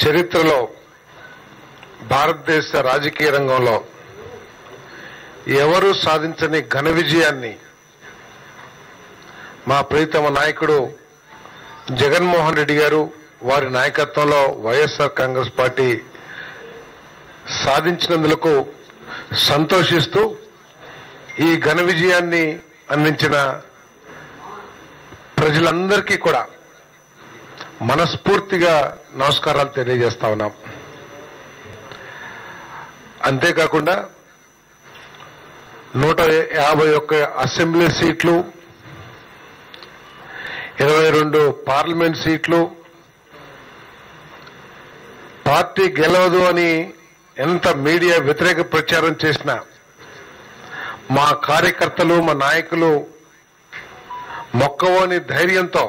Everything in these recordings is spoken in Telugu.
చరిత్రలో భారతదేశ రాజకీయ రంగంలో ఎవరూ సాధించని ఘన విజయాన్ని మా ప్రీతమ నాయకుడు జగన్మోహన్ రెడ్డి గారు వారి నాయకత్వంలో వైఎస్ఆర్ కాంగ్రెస్ పార్టీ సాధించినందులకు సంతోషిస్తూ ఈ ఘన విజయాన్ని అందించిన ప్రజలందరికీ కూడా మనస్ఫూర్తిగా నమస్కారాలు తెలియజేస్తా ఉన్నాం అంతేకాకుండా నూట యాభై ఒక్క అసెంబ్లీ సీట్లు ఇరవై రెండు పార్లమెంట్ సీట్లు పార్టీ గెలవదు అని ఎంత మీడియా వ్యతిరేక ప్రచారం చేసినా మా కార్యకర్తలు మా నాయకులు మొక్కవోని ధైర్యంతో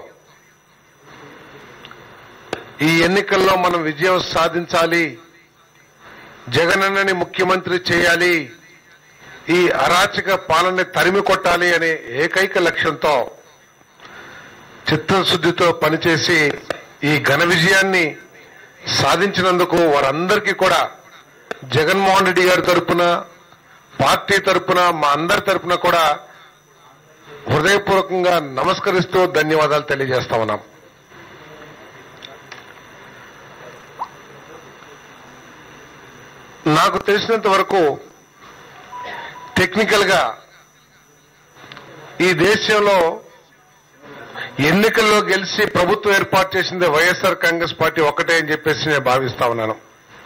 ఈ ఎన్నికల్లో మనం విజయం సాధించాలి జగనన్నని ముఖ్యమంత్రి చేయాలి ఈ అరాచక పాలనని తరిమి కొట్టాలి అనే ఏకైక లక్ష్యంతో చిత్తశుద్ధితో పనిచేసి ఈ ఘన విజయాన్ని సాధించినందుకు వారందరికీ కూడా జగన్మోహన్ రెడ్డి గారి తరపున పార్టీ తరపున మా అందరి తరపున కూడా హృదయపూర్వకంగా నమస్కరిస్తూ ధన్యవాదాలు తెలియజేస్తా ఉన్నాం నాకు తెలిసినంత వరకు టెక్నికల్ గా ఈ దేశంలో ఎన్నికల్లో గెలిచి ప్రభుత్వం ఏర్పాటు చేసింది వైఎస్ఆర్ కాంగ్రెస్ పార్టీ ఒక్కటే అని చెప్పేసి నేను భావిస్తా ఉన్నాను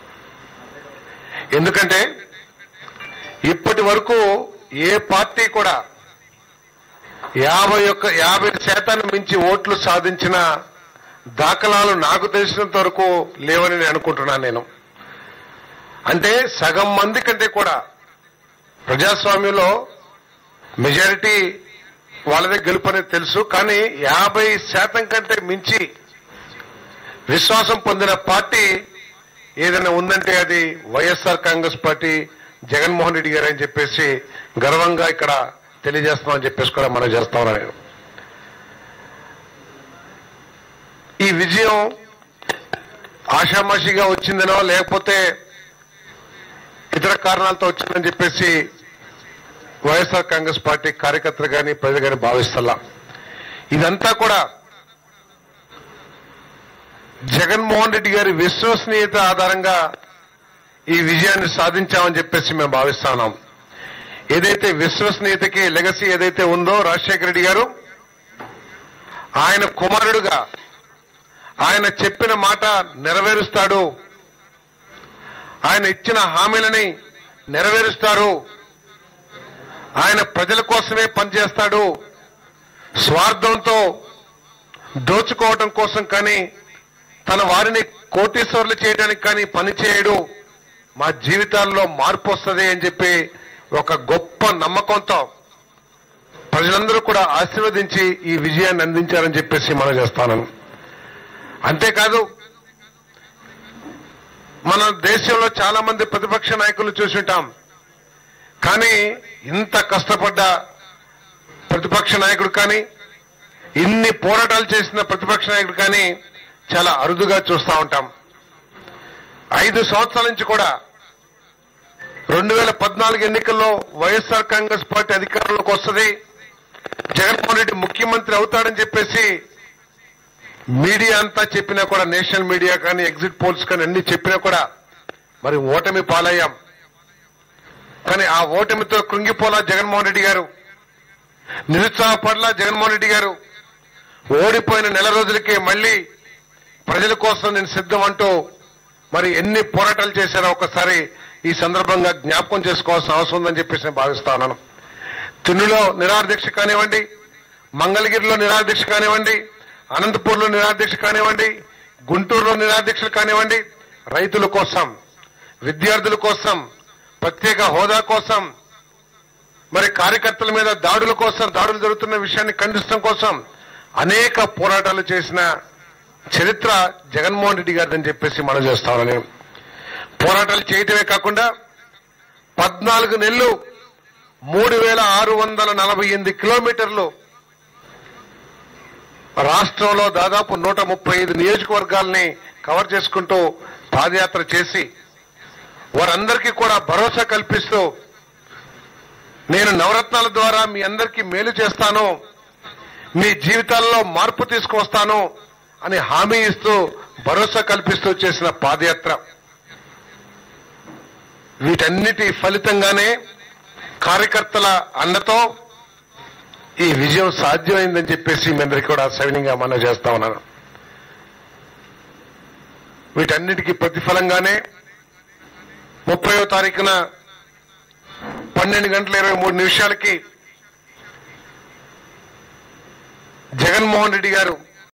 ఎందుకంటే ఇప్పటి వరకు ఏ పార్టీ కూడా యాభై ఒక్క యాభై శాతాన్ని మించి ఓట్లు సాధించిన దాఖలాలు నాకు తెలిసినంత వరకు లేవని నేను అనుకుంటున్నాను నేను అంటే సగం మంది కంటే కూడా ప్రజాస్వామ్యంలో మెజారిటీ వాళ్ళదే గెలుపు అనేది తెలుసు కానీ యాభై శాతం కంటే మించి విశ్వాసం పొందిన పార్టీ ఏదైనా ఉందంటే అది వైఎస్ఆర్ కాంగ్రెస్ పార్టీ జగన్మోహన్ రెడ్డి గారు అని చెప్పేసి గర్వంగా ఇక్కడ తెలియజేస్తామని చెప్పేసి కూడా మనం చేస్తా ఉన్నాను నేను ఈ విజయం ఆషామాషిగా వచ్చిందనో లేకపోతే ఇతర కారణాలతో వచ్చిందని చెప్పేసి వైఎస్ఆర్ కాంగ్రెస్ పార్టీ కార్యకర్తలు కానీ ప్రజలు కానీ భావిస్తల్లా ఇదంతా కూడా జగన్మోహన్ రెడ్డి గారి విశ్వసనీయత ఆధారంగా ఈ విజయాన్ని సాధించామని చెప్పేసి మేము భావిస్తా ఉన్నాం ఏదైతే విశ్వసనీయతకి లెగసీ ఏదైతే ఉందో రాజశేఖర రెడ్డి గారు ఆయన కుమారుడుగా ఆయన చెప్పిన మాట నెరవేరుస్తాడు ఆయన ఇచ్చిన హామీలని నెరవేరుస్తారు ఆయన ప్రజల కోసమే పనిచేస్తాడు స్వార్థంతో దోచుకోవటం కోసం కానీ తన వారిని కోటీశ్వర్లు చేయడానికి కానీ పనిచేయడు మా జీవితాల్లో మార్పు వస్తుంది అని చెప్పి ఒక గొప్ప నమ్మకంతో ప్రజలందరూ కూడా ఆశీర్వదించి ఈ విజయాన్ని అందించారని చెప్పేసి మనం చేస్తాను అంతేకాదు మన దేశంలో చాలా మంది ప్రతిపక్ష నాయకులు చూసుంటాం కానీ ఇంత కష్టపడ్డ ప్రతిపక్ష నాయకుడు కానీ ఇన్ని పోరాటాలు చేసిన ప్రతిపక్ష నాయకుడు కానీ చాలా అరుదుగా చూస్తూ ఉంటాం ఐదు సంవత్సరాల నుంచి కూడా రెండు వేల పద్నాలుగు ఎన్నికల్లో వైఎస్ఆర్ కాంగ్రెస్ పార్టీ అధికారంలోకి వస్తుంది జగన్మోహన్ రెడ్డి ముఖ్యమంత్రి అవుతాడని చెప్పేసి మీడియా అంతా చెప్పినా కూడా నేషనల్ మీడియా కానీ ఎగ్జిట్ పోల్స్ కానీ అన్ని చెప్పినా కూడా మరి ఓటమి పాలయ్యాం కానీ ఆ ఓటమితో కృంగిపోలా జగన్మోహన్ రెడ్డి గారు నిరుత్సాహపడలా జగన్మోహన్ రెడ్డి గారు ఓడిపోయిన నెల రోజులకే మళ్ళీ ప్రజల కోసం నేను సిద్ధం అంటూ మరి ఎన్ని పోరాటాలు చేశారో ఒకసారి ఈ సందర్భంగా జ్ఞాపకం చేసుకోవాల్సిన అవసరం ఉందని చెప్పేసి నేను భావిస్తా ఉన్నాను తునిలో నిరాదీక్ష కానివ్వండి మంగళగిరిలో నిరాదీక్ష కానివ్వండి అనంతపూర్లో నిరాదీక్ష కానివ్వండి గుంటూరులో నిరాదీక్షలు కానివ్వండి రైతుల కోసం విద్యార్థుల కోసం ప్రత్యేక హోదా కోసం మరి కార్యకర్తల మీద దాడుల కోసం దాడులు జరుగుతున్న విషయాన్ని ఖండించడం కోసం అనేక పోరాటాలు చేసిన చరిత్ర జగన్మోహన్ రెడ్డి గారిదని చెప్పేసి మనం చేస్తామని పోరాటాలు చేయటమే కాకుండా పద్నాలుగు నెలలు మూడు వేల ఆరు వందల నలభై ఎనిమిది కిలోమీటర్లు రాష్ట్రంలో దాదాపు నూట ముప్పై ఐదు నియోజకవర్గాల్ని కవర్ చేసుకుంటూ పాదయాత్ర చేసి వారందరికీ కూడా భరోసా కల్పిస్తూ నేను నవరత్నాల ద్వారా మీ అందరికీ మేలు చేస్తాను మీ జీవితాల్లో మార్పు తీసుకువస్తాను అని హామీ ఇస్తూ భరోసా కల్పిస్తూ చేసిన పాదయాత్ర వీటన్నిటి ఫలితంగానే కార్యకర్తల అండతో ఈ విజయం సాధ్యమైందని చెప్పేసి మీ అందరికీ కూడా సవినీయంగా మనం చేస్తా ఉన్నాను వీటన్నిటికీ ప్రతిఫలంగానే ముప్పయో తారీఖున పన్నెండు గంటల ఇరవై మూడు నిమిషాలకి జగన్మోహన్ రెడ్డి గారు